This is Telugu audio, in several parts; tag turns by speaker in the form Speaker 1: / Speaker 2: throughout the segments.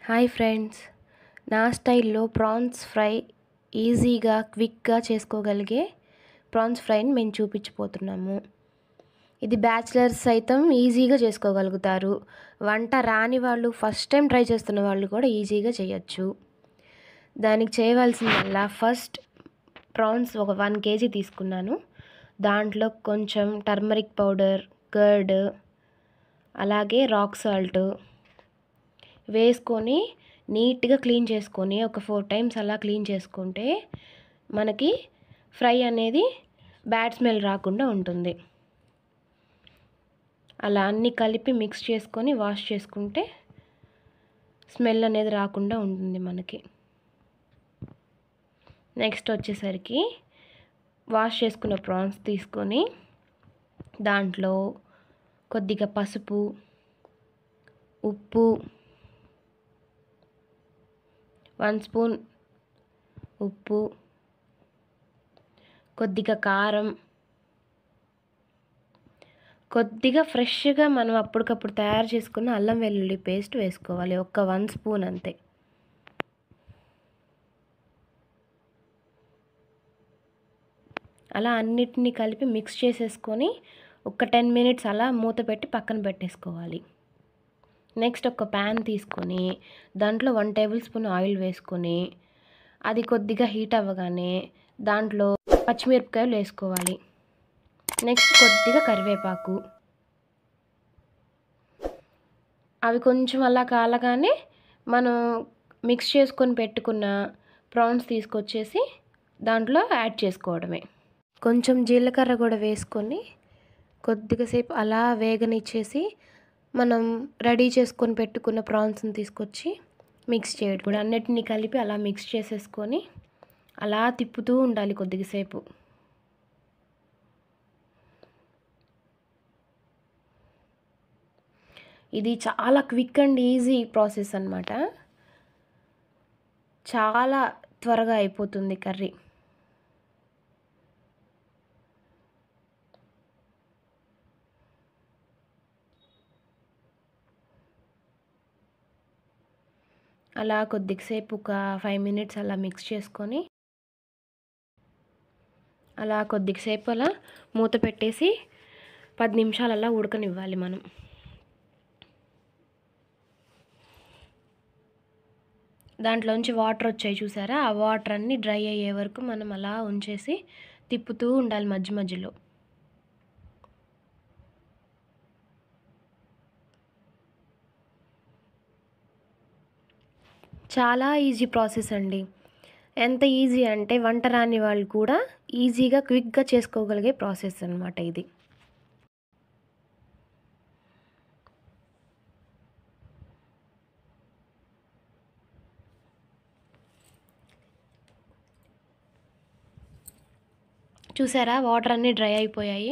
Speaker 1: హాయ్ ఫ్రెండ్స్ నా స్టైల్లో ప్రాన్స్ ఫ్రై ఈజీగా క్విక్గా చేసుకోగలిగే ప్రాన్స్ ఫ్రైని మేము చూపించిపోతున్నాము ఇది బ్యాచిలర్స్ సైతం ఈజీగా చేసుకోగలుగుతారు వంట రాని వాళ్ళు ఫస్ట్ టైం ట్రై చేస్తున్న వాళ్ళు కూడా ఈజీగా చేయొచ్చు దానికి చేయవలసిందల్లా ఫస్ట్ ప్రాన్స్ ఒక వన్ కేజీ తీసుకున్నాను దాంట్లో కొంచెం టర్మరిక్ పౌడర్ కర్డ్ అలాగే రాక్ సాల్ట్ వేసుకొని నీట్గా క్లీన్ చేసుకొని ఒక ఫోర్ టైమ్స్ అలా క్లీన్ చేసుకుంటే మనకి ఫ్రై అనేది బ్యాడ్ స్మెల్ రాకుండా ఉంటుంది అలా అన్నీ కలిపి మిక్స్ చేసుకొని వాష్ చేసుకుంటే స్మెల్ అనేది రాకుండా ఉంటుంది మనకి నెక్స్ట్ వచ్చేసరికి వాష్ చేసుకున్న ప్రాన్స్ తీసుకొని దాంట్లో కొద్దిగా పసుపు ఉప్పు వన్ స్పూన్ ఉప్పు కొద్దిగా కారం కొద్దిగా ఫ్రెష్గా మనం అప్పటికప్పుడు తయారు చేసుకున్న అల్లం వెల్లుల్లి పేస్ట్ వేసుకోవాలి ఒక్క వన్ స్పూన్ అంతే అలా అన్నిటినీ కలిపి మిక్స్ చేసేసుకొని ఒక టెన్ మినిట్స్ అలా మూత పెట్టి పక్కన పెట్టేసుకోవాలి నెక్స్ట్ ఒక ప్యాన్ తీసుకొని దాంట్లో వన్ టేబుల్ స్పూన్ ఆయిల్ వేసుకొని అది కొద్దిగా హీట్ అవ్వగానే దాంట్లో పచ్చిమిరపకాయలు వేసుకోవాలి నెక్స్ట్ కొద్దిగా కరివేపాకు అవి కొంచెం అలా కాలగానే మనం మిక్స్ చేసుకొని పెట్టుకున్న ప్రాన్స్ తీసుకొచ్చేసి దాంట్లో యాడ్ చేసుకోవడమే కొంచెం జీలకర్ర కూడా వేసుకొని కొద్దిగా సేపు అలా వేగనిచ్చేసి మనం రెడీ చేసుకొని పెట్టుకున్న ప్రాన్స్ని తీసుకొచ్చి మిక్స్ చేయడం ఇప్పుడు అన్నిటిని కలిపి అలా మిక్స్ చేసేసుకొని అలా తిప్పుతూ ఉండాలి కొద్దిగా సేపు ఇది చాలా క్విక్ అండ్ ఈజీ ప్రాసెస్ అనమాట చాలా త్వరగా అయిపోతుంది కర్రీ అలా కొద్దిసేపు ఒక ఫైవ్ మినిట్స్ అలా మిక్స్ చేసుకొని అలా కొద్దిసేపు అలా మూత పెట్టేసి పది నిమిషాలు అలా ఉడకనివ్వాలి మనం దాంట్లోంచి వాటర్ వచ్చాయి చూసారా ఆ వాటర్ అన్నీ డ్రై అయ్యే వరకు మనం అలా ఉంచేసి తిప్పుతూ ఉండాలి మధ్య మధ్యలో చాలా ఈజీ ప్రాసెస్ అండి ఎంత ఈజీ అంటే వంట రాని వాళ్ళు కూడా ఈజీగా క్విక్గా చేసుకోగలిగే ప్రాసెస్ అనమాట ఇది చూసారా వాటర్ అన్నీ డ్రై అయిపోయాయి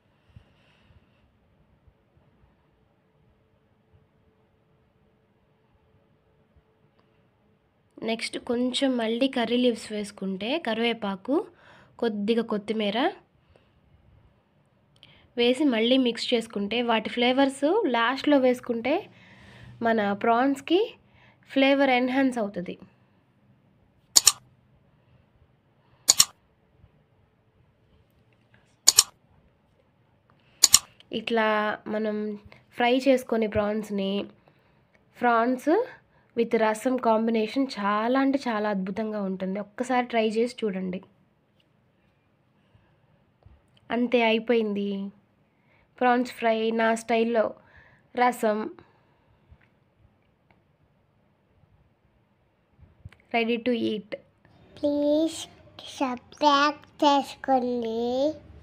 Speaker 1: నెక్స్ట్ కొంచెం మళ్ళీ కర్రీ లీవ్స్ వేసుకుంటే కరివేపాకు కొద్దిగా కొత్తిమీర వేసి మళ్ళీ మిక్స్ చేసుకుంటే వాటి ఫ్లేవర్స్ లాస్ట్లో వేసుకుంటే మన ప్రాన్స్కి ఫ్లేవర్ ఎన్హాన్స్ అవుతుంది ఇట్లా మనం ఫ్రై చేసుకొని ప్రాన్స్ని ప్రాన్స్ విత్ రసం కాంబినేషన్ చాలా అంటే చాలా అద్భుతంగా ఉంటుంది ఒక్కసారి ట్రై చేసి చూడండి అంతే అయిపోయింది ప్రాన్స్ ఫ్రై నా స్టైల్లో rasam ready to eat
Speaker 2: please subscribe చేసుకోండి